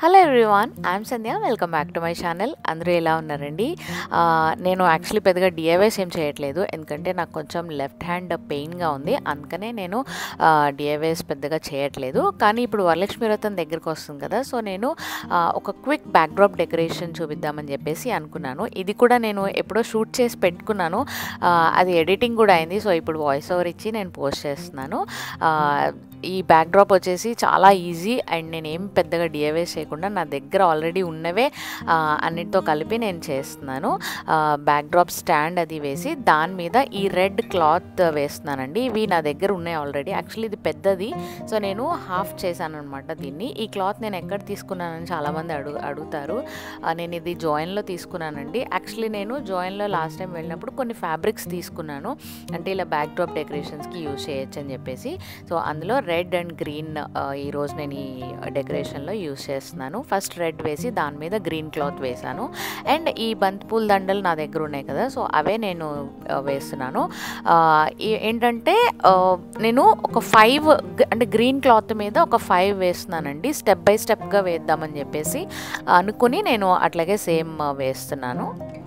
hello everyone I'm Sandhya welcome back to my channel అందరూ ఎలా ఉన్నారండి ఆ, నేను యాక్చువల్లీ పెద్దగా డిఐవైస్ ఏం చేయట్లేదు ఎందుకంటే నాకు కొంచెం లెఫ్ట్ హ్యాండ్ పెయిన్గా ఉంది అందుకనే నేను డిఐవైస్ పెద్దగా చేయట్లేదు కానీ ఇప్పుడు వరలక్ష్మి వ్రతం దగ్గరికి వస్తుంది కదా సో నేను ఆ, ఒక క్విక్ బ్యాక్డ్రాప్ డెకరేషన్ చూపిద్దామని చెప్పేసి అనుకున్నాను ఇది కూడా నేను ఎప్పుడో షూట్ చేసి పెట్టుకున్నాను ఆ, అది ఎడిటింగ్ కూడా అయింది సో ఇప్పుడు వాయిస్ ఓవర్ ఇచ్చి నేను పోస్ట్ చేస్తున్నాను ఆ, ఈ బ్యాక్డ్రాప్ వచ్చేసి చాలా ఈజీ అండ్ నేను ఏం పెద్దగా డిఐవైస్ చేయకుండా నా దగ్గర ఆల్రెడీ ఉన్నవే ఆ, అన్నిటితో కలిపి నేను చేస్తున్నాను బ్యాక్డ్రాప్ స్టాండ్ అది వేసి దాని మీద ఈ రెడ్ క్లాత్ వేస్తున్నానండి ఇవి నా దగ్గర ఉన్నాయి ఆల్రెడీ యాక్చువల్లీ ఇది పెద్దది సో నేను హాఫ్ చేశాను అనమాట దీన్ని ఈ క్లాత్ నేను ఎక్కడ తీసుకున్నానని చాలామంది అడుగు అడుగుతారు ఆ, నేను ఇది జాయిన్లో తీసుకున్నానండి యాక్చువల్లీ నేను జాయిన్లో లాస్ట్ టైం వెళ్ళినప్పుడు కొన్ని ఫ్యాబ్రిక్స్ తీసుకున్నాను అంటే ఇలా బ్యాక్ డ్రాప్ డెకరేషన్స్కి యూజ్ చేయొచ్చు అని చెప్పేసి సో అందులో రెడ్ అండ్ గ్రీన్ ఈరోజు నేను ఈ డెకరేషన్లో యూజ్ చేస్తున్నాను ఫస్ట్ రెడ్ వేసి దాని మీద గ్రీన్ క్లాత్ వేశాను అండ్ ఈ బంతిపూల దండలు నా దగ్గర ఉన్నాయి కదా సో అవే నేను ఆ, వేస్తున్నాను ఆ, ఈ- ఏంటంటే ఆ, నేను ఒక ఫైవ్ అంటే గ్రీన్ క్లాత్ మీద ఒక ఫైవ్ వేస్తున్నానండి స్టెప్ బై స్టెప్గా వేద్దామని చెప్పేసి అనుకుని నేను అట్లాగే సేమ్ వేస్తున్నాను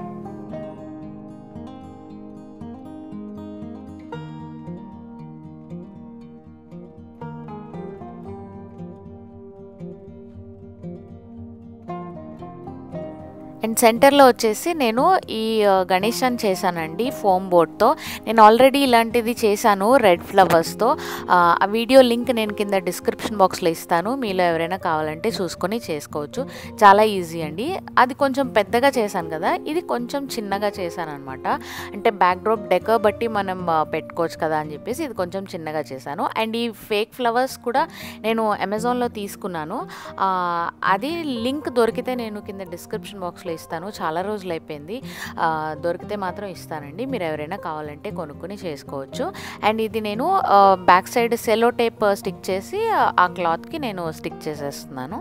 అండ్ సెంటర్లో వచ్చేసి నేను ఈ ఆ, గణేశాన్ని చేశానండి ఫోమ్ బోర్డ్తో నేను ఆల్రెడీ ఇలాంటిది చేశాను రెడ్ ఫ్లవర్స్తో ఆ ఆ వీడియో లింక్ నేను కింద డిస్క్రిప్షన్ బాక్స్లో ఇస్తాను మీలో ఎవరైనా కావాలంటే చూసుకొని చేసుకోవచ్చు చాలా ఈజీ అండి అది కొంచెం పెద్దగా చేశాను కదా ఇది కొంచెం చిన్నగా చేశాను అనమాట అంటే బ్యాక్డ్రాప్ డెకర్ బట్టి మనం ఆ, పెట్టుకోవచ్చు కదా అని చెప్పేసి ఇది కొంచెం చిన్నగా చేశాను అండ్ ఈ ఫేక్ ఫ్లవర్స్ కూడా నేను అమెజాన్లో తీసుకున్నాను ఆ, అది లింక్ దొరికితే నేను కింద డిస్క్రిప్షన్ బాక్స్లో ఇస్తాను చాలా రోజులు అయిపోయింది ఆ, దొరికితే మాత్రం ఇస్తానండి మీరు ఎవరైనా కావాలంటే కొనుక్కొని చేసుకోవచ్చు అండ్ ఇది నేను back side cello tape stick చేసి ఆ, ఆ క్లాత్కి నేను స్టిక్ చేసేస్తున్నాను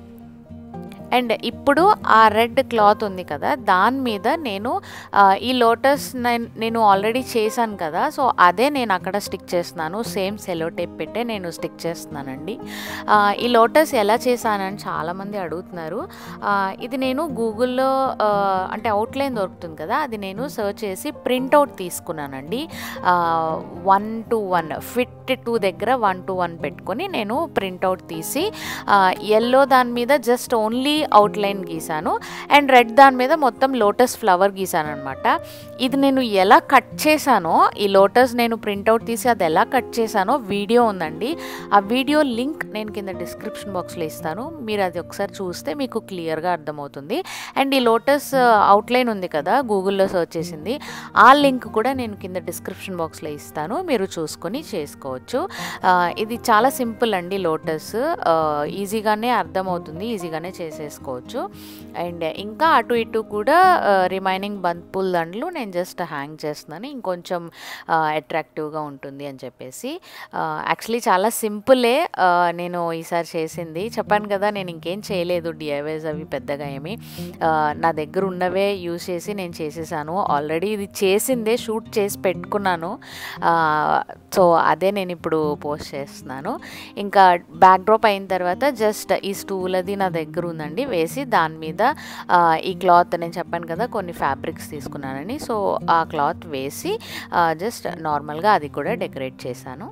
అండ్ ఇప్పుడు ఆ రెడ్ క్లాత్ ఉంది కదా దాని మీద నేను ఆ, ఈ లోటస్ నేను ఆల్రెడీ చేశాను కదా సో అదే నేను అక్కడ స్టిక్ చేస్తున్నాను సేమ్ సెలో టేప్ పెట్టే నేను స్టిక్ చేస్తున్నానండి ఆ, ఈ లోటస్ ఎలా చేశానని చాలామంది అడుగుతున్నారు ఆ, ఇది నేను గూగుల్లో ఆ, అంటే అవుట్లైన్ దొరుకుతుంది కదా అది నేను సర్చ్ చేసి ప్రింట్అవుట్ తీసుకున్నానండి one to one fit to దగ్గర వన్ టు వన్ పెట్టుకొని నేను ప్రింట్అవుట్ తీసి ఎల్లో దాని మీద జస్ట్ ఓన్లీ అవుట్లైన్ గీసాను అండ్ రెడ్ దాని మీద మొత్తం లోటస్ ఫ్లవర్ గీసాను అనమాట ఇది నేను ఎలా కట్ చేశానో ఈ లోటస్ నేను ప్రింట్అవుట్ తీసి అది ఎలా కట్ చేశానో వీడియో ఉందండి ఆ వీడియో లింక్ నేను కింద డిస్క్రిప్షన్ బాక్స్లో ఇస్తాను మీరు అది ఒకసారి చూస్తే మీకు క్లియర్గా అర్థమవుతుంది అండ్ ఈ లోటస్ అవుట్లైన్ ఉంది కదా గూగుల్లో సర్చ్ చేసింది ఆ లింక్ కూడా నేను కింద డిస్క్రిప్షన్ బాక్స్లో ఇస్తాను మీరు చూసుకొని చేసుకోవచ్చు ఆ, ఇది చాలా సింపుల్ అండి లోటస్ ఈజీగానే అర్థమవుతుంది ఈజీగానే చేసేసుకోవచ్చు అండ్ ఇంకా అటు ఇటు కూడా రిమైనింగ్ బంతిపూల దండలు నేను జస్ట్ హ్యాంగ్ చేస్తున్నాను ఇంకొంచెం అట్రాక్టివ్గా ఉంటుంది అని చెప్పేసి యాక్చువల్లీ చాలా సింపులే ఆ, నేను ఈసారి చేసింది చెప్పాను కదా నేను ఇంకేం చేయలేదు డిఐవైస్ అవి పెద్దగా ఏమి ఆ, నా దగ్గర ఉన్నవే యూజ్ చేసి నేను చేసేసాను ఆల్రెడీ ఇది చేసిందే షూట్ చేసి పెట్టుకున్నాను ఆ, సో అదే నేను ఇప్పుడు పోస్ట్ చేస్తున్నాను ఇంకా బ్యాక్ డ్రాప్ అయిన తర్వాత జస్ట్ ఈ స్టూల్ అది నా దగ్గర ఉందండి వేసి దాని మీద ఆ, ఈ క్లాత్ నేను చెప్పాను కదా కొన్ని ఫ్యాబ్రిక్స్ తీసుకున్నానని సో ఆ క్లాత్ వేసి జస్ట్ నార్మల్గా అది కూడా డెకరేట్ చేశాను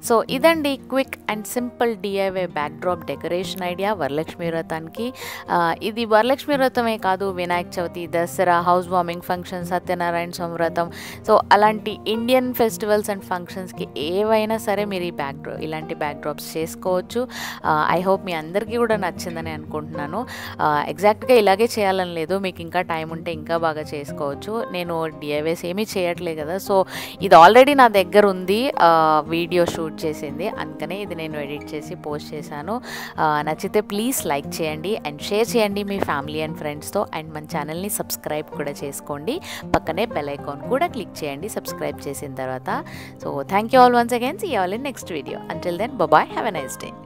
సో ఇదండి quick and simple DIY backdrop decoration idea Varalakshmi వ్రతానికి ఆ, ఇది వరలక్ష్మి వ్రతమే కాదు Vinayaka Chavithi Dasara house warming function Satyanarayana Swami వ్రతం సో అలాంటి ఇండియన్ ఫెస్టివల్స్ అండ్ ఫంక్షన్స్కి ఏవైనా సరే మీరు ఈ బ్యాక్ ఇలాంటి బ్యాక్డ్రాప్స్ చేసుకోవచ్చు ఐ హోప్ మీ అందరికీ కూడా నచ్చిందని అనుకుంటున్నాను ఎగ్జాక్ట్గా ఇలాగే చేయాలని లేదు మీకు ఇంకా టైం ఉంటే ఇంకా బాగా చేసుకోవచ్చు నేను డిఐవేస్ ఏమీ చేయట్లేదు కదా సో ఇది ఆల్రెడీ నా దగ్గర ఉంది వీడియో షూట్ చేసింది అందుకనే ఇది నేను ఎడిట్ చేసి పోస్ట్ చేశాను ఆ, నచ్చితే ప్లీజ్ లైక్ చేయండి అండ్ షేర్ చేయండి మీ ఫ్యామిలీ అండ్ ఫ్రెండ్స్తో అండ్ మన ఛానల్ని సబ్స్క్రైబ్ కూడా చేసుకోండి పక్కనే బెల్ ఐకాన్ కూడా క్లిక్ చేయండి సబ్స్క్రైబ్ చేసిన తర్వాత so thank you all once again see all in next video until then bye have a nice day